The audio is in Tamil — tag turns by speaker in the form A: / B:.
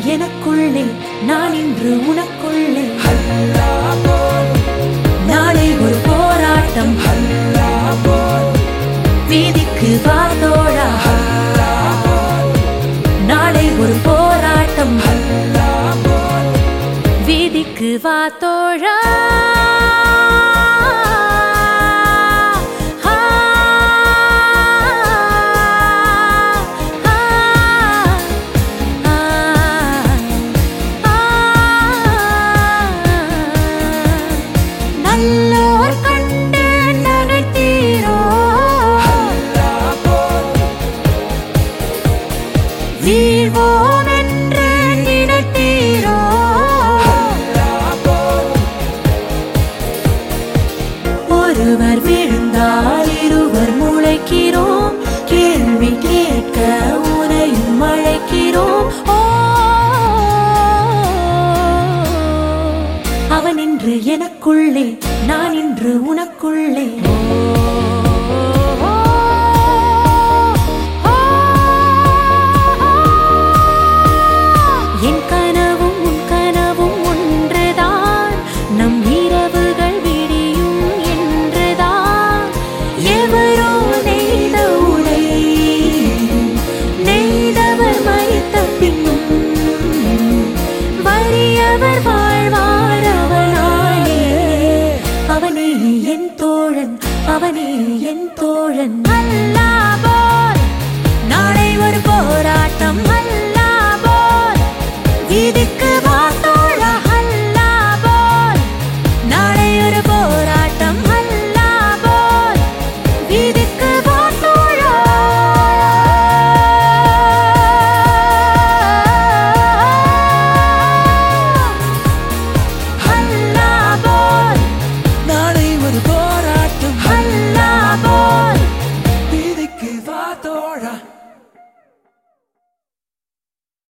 A: எனக்குள்ளே நான் இன்று உனக்குள்ளே நாளை ஒரு போராட்டம் வீதிக்கு வாதோடா நாளை ஒரு போராட்டம் வீதிக்கு வா தோழா ஆ, ஆ, ஆ, நல்லோர் கண்டு நகைத்தீரோ வீழ்வோம் என்று நினைத்தீரோ ஒருவர் விழுந்தால் இருவர் முளைக்கிறோம் கேள்வி கேட்க உனையும் அழைக்கிறோம் ஓ அவன் இன்று எனக்குள்ளே நான் இன்று உனக்குள்ளே என் கனவும் உன் கனவும் ஒன்றுதான் நம் இரவுகள் விடியும் என்றுதான் எவரோ நெய்த உடை நெய்தவர் மறித்த பின்னும் வறியவர் வாழ்வார் அவனாலே அவனே என் தோழன் அவனே என் தோழன் அல்லா போல் நாளை ஒரு போராட்டம் அல்ல